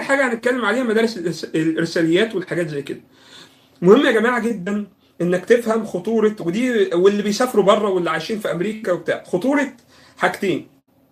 حاجه هنتكلم عليها مدارس الإرس- الارساليات والحاجات زي كده مهم يا جماعه جدا انك تفهم خطوره ودي واللي بيسافروا بره واللي عايشين في امريكا وبتاع خطوره حاجتين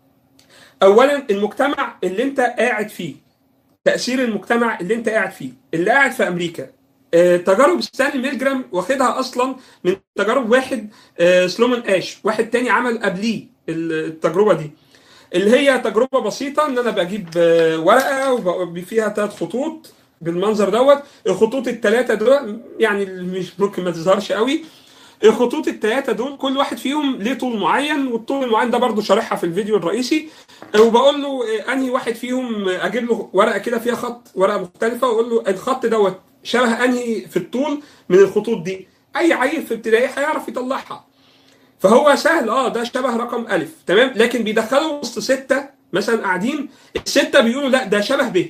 اولا المجتمع اللي انت قاعد فيه تاثير المجتمع اللي انت قاعد فيه اللي قاعد في امريكا آه، تجارب ستانلي ميلجرام واخدها اصلا من تجارب واحد آه، سلومان اش واحد تاني عمل قبليه التجربه دي اللي هي تجربه بسيطه ان انا بجيب آه، ورقه وفيها ثلاث خطوط بالمنظر دوت الخطوط الثلاثه دول يعني اللي مش ممكن ما تظهرش قوي الخطوط الثلاثه دول كل واحد فيهم ليه طول معين والطول المعين ده برضو شارحها في الفيديو الرئيسي وبقول له آه، انهي واحد فيهم آه، اجيب له ورقه كده فيها خط ورقه مختلفه واقول له الخط دوت شبه انهي في الطول من الخطوط دي اي عيل في ابتدائي هيعرف يطلعها فهو سهل اه ده شبه رقم الف تمام لكن بيدخلوا وسط سته مثلا قاعدين السته بيقولوا لا ده شبه ب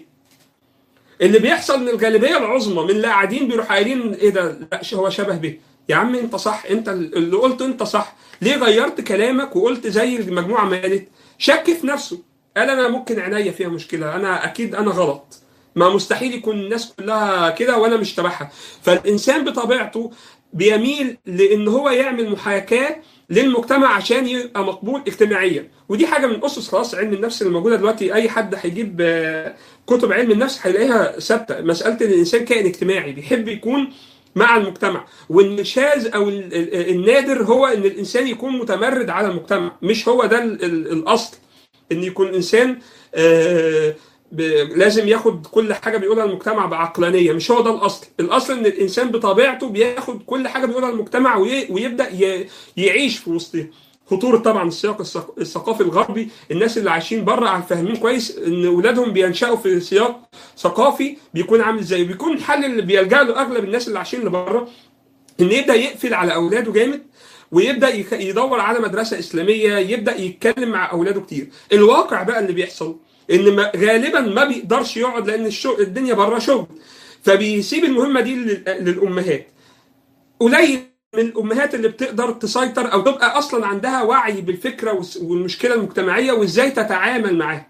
اللي بيحصل من الغالبيه العظمى من اللي قاعدين بيروحوا قايلين ايه ده لا ش- هو شبه ب يا عم انت صح انت اللي قلته انت صح ليه غيرت كلامك وقلت زي المجموعه ما قالت شك في نفسه قال انا ممكن عينيا فيها مشكله انا اكيد انا غلط ما مستحيل يكون الناس كلها كده وانا مش تبعها فالانسان بطبيعته بيميل لان هو يعمل محاكاه للمجتمع عشان يبقى مقبول اجتماعيا ودي حاجه من اسس خلاص علم النفس اللي موجوده دلوقتي اي حد هيجيب آه، كتب علم النفس هيلاقيها ثابته مساله ان الانسان كائن اجتماعي بيحب يكون مع المجتمع وان الشاذ او ال- ال- النادر هو ان الانسان يكون متمرد على المجتمع مش هو ده ال- ال- الاصل ان يكون الانسان آه، ب- لازم ياخد كل حاجه بيقولها المجتمع بعقلانيه مش هو ده الاصل الاصل ان الانسان بطبيعته بياخد كل حاجه بيقولها المجتمع وي- ويبدا ي- يعيش في وسطها خطوره طبعا السياق الثق- الثقافي الغربي الناس اللي عايشين بره فاهمين كويس ان اولادهم بينشأوا في سياق ثقافي بيكون عامل ازاي بيكون الحل اللي بيلجأ له اغلب الناس اللي عايشين لبره ان يبدا يقفل على اولاده جامد ويبدا يخ- يدور على مدرسه اسلاميه يبدا يتكلم مع اولاده كتير الواقع بقى اللي بيحصل ان ما غالبا ما بيقدرش يقعد لان الشغل الدنيا بره شغل فبيسيب المهمه دي لل- للامهات قليل من الامهات اللي بتقدر تسيطر او تبقى اصلا عندها وعي بالفكره والس- والمشكله المجتمعيه وازاي تتعامل معاها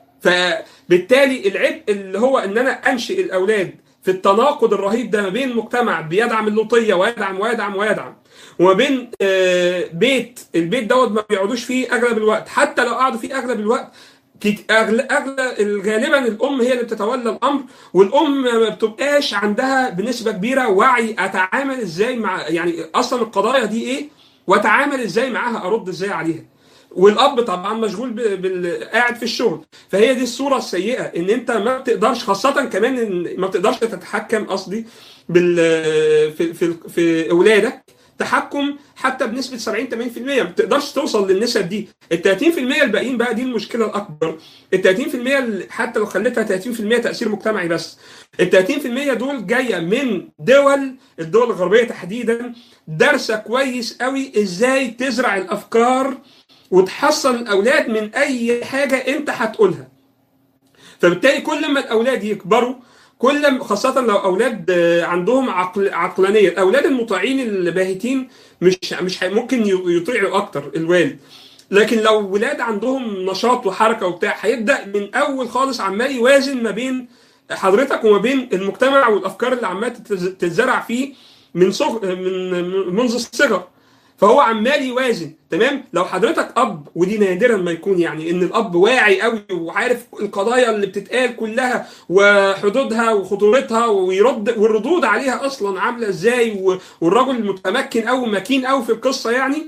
فبالتالي العبء اللي هو ان انا انشئ الاولاد في التناقض الرهيب ده ما بين مجتمع بيدعم اللوطيه ويدعم ويدعم ويدعم وما بين آه، بيت البيت دوت ما بيقعدوش فيه اغلب الوقت حتى لو قعدوا فيه اغلب الوقت كت- أغل- اغلب غالبا الام هي اللي بتتولى الامر والام ما بتبقاش عندها بنسبه كبيره وعي اتعامل ازاي مع يعني اصلا القضايا دي ايه واتعامل ازاي معاها ارد ازاي عليها والاب طبعا مشغول ب- بال... قاعد في الشغل فهي دي الصوره السيئه ان انت ما بتقدرش خاصه كمان ان ما بتقدرش تتحكم قصدي بال في في في اولادك تحكم حتى بنسبه 70 80% ما بتقدرش توصل للنسب دي ال 30% الباقيين بقى دي المشكله الاكبر ال 30% اللي حتى لو خليتها 30% تاثير مجتمعي بس ال 30% دول جايه من دول الدول الغربيه تحديدا دارسه كويس قوي ازاي تزرع الافكار وتحصن الاولاد من اي حاجه انت هتقولها فبالتالي كل ما الاولاد يكبروا كل ما- خاصة لو أولاد آه، عندهم عقل عقلانية، الأولاد المطيعين الباهتين مش مش هي- ممكن ي- يطيعوا أكتر الوالد. لكن لو ولاد عندهم نشاط وحركة وبتاع هيبدأ من أول خالص عمال يوازن ما بين حضرتك وما بين المجتمع والأفكار اللي عمال تتز- تتزرع فيه من صغ... من من- منذ الصغر. فهو عمال يوازن تمام لو حضرتك اب ودي نادرا ما يكون يعني ان الاب واعي قوي وعارف القضايا اللي بتتقال كلها وحدودها وخطورتها ويرد والردود عليها اصلا عامله ازاي و- والرجل متمكن قوي مكين قوي في القصه يعني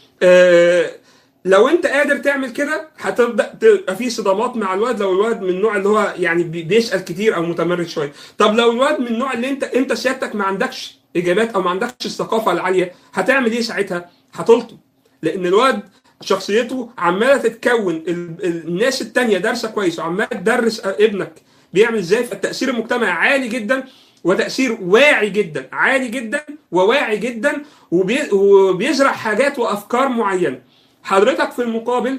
آه لو انت قادر تعمل كده هتبدا تبقى في صدامات مع الواد لو الواد من النوع اللي هو يعني بي- بيسال كتير او متمرد شويه طب لو الواد من النوع اللي انت انت سيادتك ما عندكش اجابات او ما عندكش الثقافه العاليه هتعمل ايه ساعتها هتلطم لان الواد شخصيته عماله تتكون ال- ال- الناس التانية دارسه كويس وعماله تدرس ابنك بيعمل ازاي فالتاثير المجتمعي عالي جدا وتاثير واعي جدا عالي جدا وواعي جدا وبي- وبيزرع حاجات وافكار معينه حضرتك في المقابل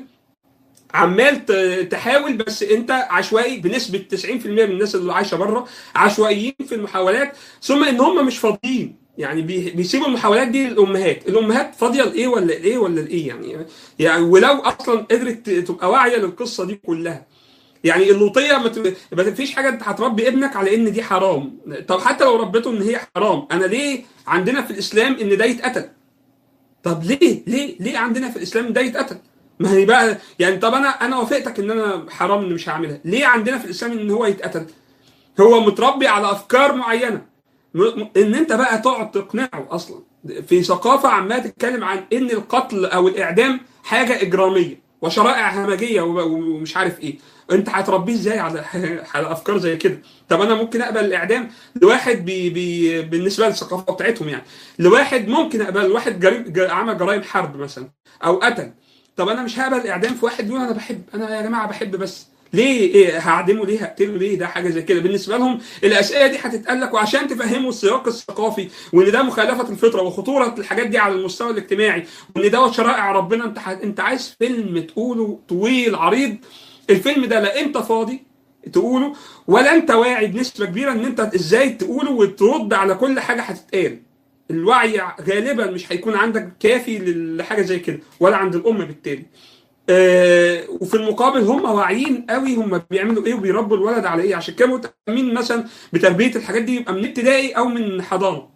عمال ت- تحاول بس انت عشوائي بنسبه 90% من الناس اللي عايشه بره عشوائيين في المحاولات ثم ان هم مش فاضيين يعني بي- بيسيبوا المحاولات دي للامهات الامهات فاضيه لايه ولا لايه ولا لايه يعني يعني ولو اصلا قدرت ت- تبقى واعيه للقصه دي كلها يعني اللوطيه ما ت- ما فيش حاجه انت هتربي ابنك على ان دي حرام طب حتى لو ربيته ان هي حرام انا ليه عندنا في الاسلام ان ده يتقتل طب ليه ليه ليه عندنا في الاسلام ده يتقتل ما هي بقى يعني طب انا انا وافقتك ان انا حرام ان مش هعملها ليه عندنا في الاسلام ان هو يتقتل هو متربي على افكار معينه م- م- ان انت بقى تقعد تقنعه اصلا في ثقافه عماله تتكلم عن ان القتل او الاعدام حاجه اجراميه وشرائع همجيه وب- ومش عارف ايه انت هتربيه ازاي على على افكار زي كده طب انا ممكن اقبل الاعدام لواحد بي بي بالنسبه للثقافه بتاعتهم يعني لواحد ممكن اقبل واحد جريم ج- عمل جرائم حرب مثلا او قتل طب انا مش هقبل الاعدام في واحد بيقول انا بحب انا يا جماعه بحب بس ليه ايه هعدمه ليه هقتله ليه ده حاجه زي كده بالنسبه لهم الاسئله دي هتتقال لك وعشان تفهموا السياق الثقافي وان ده مخالفه الفطره وخطوره الحاجات دي على المستوى الاجتماعي وان ده شرائع ربنا انت ح... انت عايز فيلم تقوله طويل عريض الفيلم ده لا انت فاضي تقوله ولا انت واعي بنسبه كبيره ان انت ازاي تقوله وترد على كل حاجه هتتقال الوعي غالبا مش هيكون عندك كافي لحاجه زي كده ولا عند الام بالتالي آه، وفي المقابل هم واعيين قوي هم بيعملوا ايه وبيربوا الولد على ايه عشان كده مهتمين مثلا بتربيه الحاجات دي يبقى من ابتدائي او من حضانه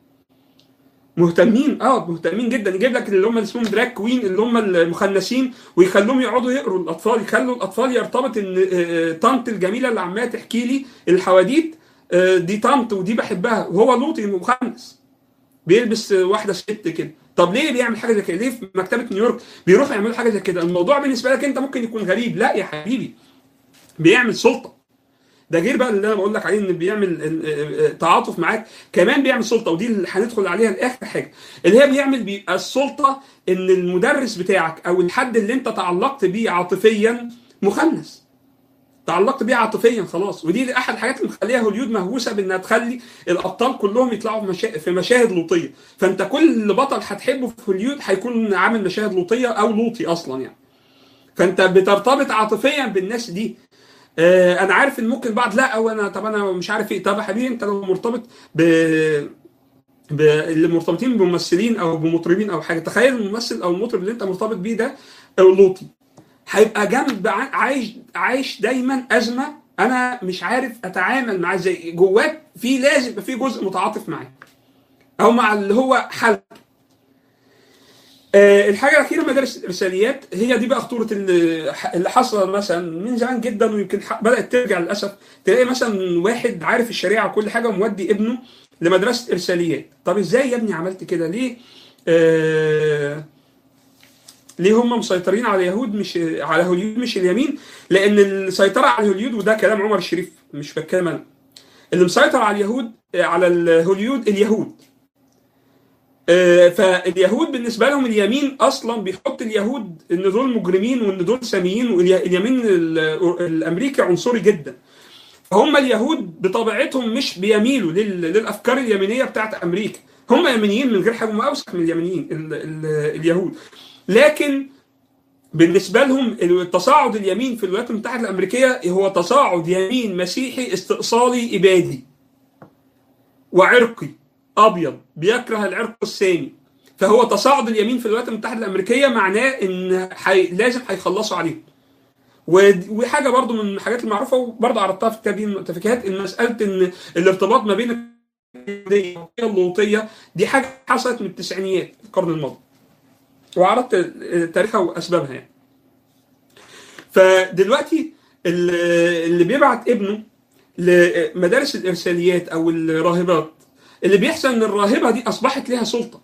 مهتمين اه مهتمين جدا يجيب لك اللي هم اللي اسمهم دراك كوين اللي هم المخنثين ويخلوهم يقعدوا يقروا الاطفال يخلوا الاطفال يرتبط ان آه، آه، طنط الجميله اللي عماله تحكي لي الحواديت آه، دي طنط ودي بحبها وهو لوطي مخنث بيلبس واحده ست كده طب ليه بيعمل حاجه زي كده ليه في مكتبه نيويورك بيروحوا يعملوا حاجه زي كده الموضوع بالنسبه لك انت ممكن يكون غريب لا يا حبيبي بيعمل سلطه ده غير بقى اللي انا بقول لك عليه ان بيعمل آه، آه، تعاطف معاك كمان بيعمل سلطه ودي اللي هندخل عليها لاخر حاجه اللي هي بيعمل بيبقى السلطه ان المدرس بتاعك او الحد اللي انت تعلقت بيه عاطفيا مخنث تعلقت بيه عاطفيا خلاص ودي احد الحاجات اللي مخليها هوليود مهووسه بانها تخلي الابطال كلهم يطلعوا في مشا... في مشاهد لوطيه فانت كل بطل هتحبه في هوليود هيكون عامل مشاهد لوطيه او لوطي اصلا يعني فانت بترتبط عاطفيا بالناس دي آه انا عارف ان ممكن بعض لا او انا طب انا مش عارف ايه طب يا حبيبي انت لو مرتبط ب ب... اللي مرتبطين بممثلين او بمطربين او حاجه تخيل الممثل او المطرب اللي انت مرتبط بيه ده لوطي هيبقى جنب ع- عايش عايش دايما ازمه انا مش عارف اتعامل معاه ازاي جواك في لازم يبقى في جزء متعاطف معاه او مع اللي هو حل آه، الحاجه الاخيره مدارس الارساليات هي دي بقى خطوره اللي اللي حصل مثلا من زمان جدا ويمكن ح- بدات ترجع للاسف تلاقي مثلا واحد عارف الشريعه وكل حاجه ومودي ابنه لمدرسه ارساليات طب ازاي يا ابني عملت كده ليه آه ليه هم مسيطرين على اليهود مش على هوليود مش اليمين لان السيطره على الهوليود وده كلام عمر الشريف مش بتكلم انا اللي مسيطر على اليهود على الهوليود اليهود آه، فاليهود بالنسبه لهم اليمين اصلا بيحط اليهود ان دول مجرمين وان دول ساميين واليمين ال- الامريكي عنصري جدا فهم اليهود بطبيعتهم مش بيميلوا لل- للافكار اليمينيه بتاعت امريكا هم يمينيين من غير حاجه هم اوسخ من اليمينيين ال- ال- اليهود لكن بالنسبه لهم التصاعد اليمين في الولايات المتحده الامريكيه هو تصاعد يمين مسيحي استئصالي ابادي وعرقي ابيض بيكره العرق السامي فهو تصاعد اليمين في الولايات المتحده الامريكيه معناه ان حي... لازم هيخلصوا عليه ود- وحاجه برضو من الحاجات المعروفه وبرضو عرضتها في كتاب المؤتفكات ان مساله ان الارتباط ما بين اليهودية واللوطيه دي حاجه حصلت من التسعينيات القرن الماضي وعرضت تاريخها واسبابها يعني فدلوقتي ال- اللي بيبعت ابنه لمدارس الارساليات او الراهبات اللي بيحصل ان الراهبه دي اصبحت لها سلطه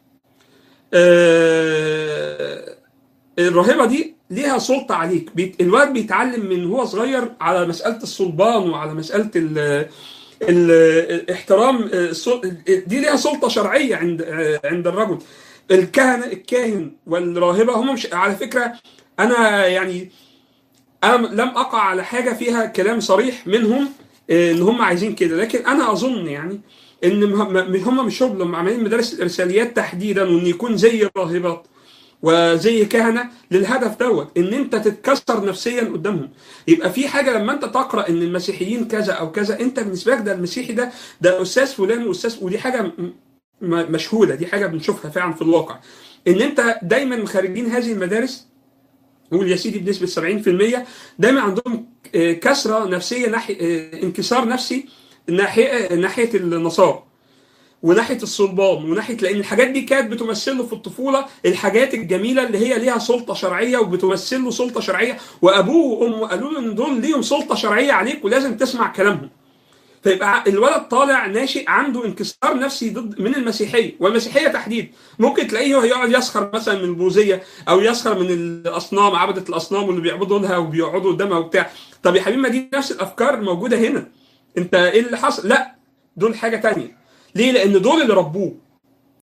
آه، الراهبه دي ليها سلطه عليك بيت- الواد بيتعلم من هو صغير على مساله الصلبان وعلى مساله ال ال الاحترام السل- دي ليها سلطه شرعيه عند عند الرجل الكهنه الكاهن والراهبه هم مش على فكره انا يعني انا لم اقع على حاجه فيها كلام صريح منهم آه، ان هم عايزين كده لكن انا اظن يعني ان مه- م- هم مش شغل لما عاملين مدارس الارساليات تحديدا وان يكون زي الراهبات وزي كهنه للهدف دوت ان انت تتكسر نفسيا قدامهم يبقى في حاجه لما انت تقرا ان المسيحيين كذا او كذا انت بالنسبه لك ده المسيحي ده ده استاذ فلان واستاذ ودي حاجه م- م- مشهوده دي حاجه بنشوفها فعلا في الواقع ان انت دايما خارجين هذه المدارس قول يا سيدي بنسبه 70% دايما عندهم آه، كسره نفسيه ناحيه آه، انكسار نفسي ناحيه ناحيه النصارى وناحيه الصلبان وناحيه لان الحاجات دي كانت بتمثل له في الطفوله الحاجات الجميله اللي هي ليها سلطه شرعيه وبتمثل له سلطه شرعيه وابوه وامه قالوا له ان دول ليهم سلطه شرعيه عليك ولازم تسمع كلامهم فيبقى الولد طالع ناشئ عنده انكسار نفسي ضد من المسيحيه والمسيحيه تحديد ممكن تلاقيه هو يقعد يسخر مثلا من البوذيه او يسخر من الاصنام عبده الاصنام واللي بيعبدوا لها وبيقعدوا قدامها وبتاع طب يا حبيبي ما دي نفس الافكار موجوده هنا انت ايه اللي حصل لا دول حاجه تانية ليه لان دول اللي ربوه